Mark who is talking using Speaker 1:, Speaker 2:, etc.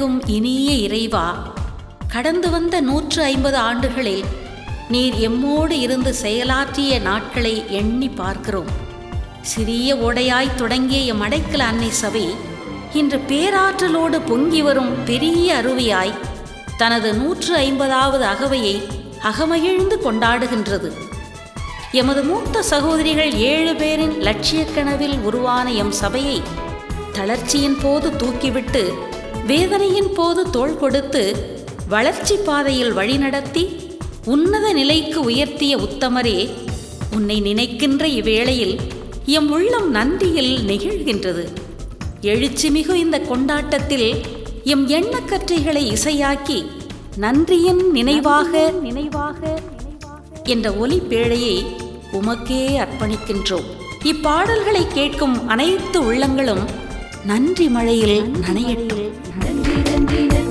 Speaker 1: வணங்கும் இனிய இறைவா கடந்து வந்த நூற்று ஐம்பது ஆண்டுகளில் நீர் எம்மோடு இருந்து செயலாற்றிய நாட்களை எண்ணி பார்க்கிறோம் சிறிய ஓடையாய் தொடங்கிய எம் அடைக்கல அன்னை சபை இன்று பேராற்றலோடு பொங்கி வரும் பெரிய அருவியாய் தனது நூற்று ஐம்பதாவது அகவையை அகமகிழ்ந்து கொண்டாடுகின்றது எமது மூத்த சகோதரிகள் ஏழு பேரின் லட்சிய கனவில் உருவான எம் சபையை தளர்ச்சியின் போது தூக்கிவிட்டு வேதனையின் போது தோள் கொடுத்து வளர்ச்சி பாதையில் வழிநடத்தி உன்னத நிலைக்கு உயர்த்திய உத்தமரே உன்னை நினைக்கின்ற இவ்வேளையில் எம் உள்ளம் நன்றியில் நெகிழ்கின்றது எழுச்சிமிகு இந்த கொண்டாட்டத்தில் எம் எண்ணக்கற்றைகளை இசையாக்கி நன்றியின் நினைவாக நினைவாக என்ற ஒலி பேழையை உமக்கே அர்ப்பணிக்கின்றோம் இப்பாடல்களை கேட்கும் அனைத்து உள்ளங்களும் நன்றி மழையில் நனையட்டும்
Speaker 2: நன்றி நன்றி நன்றி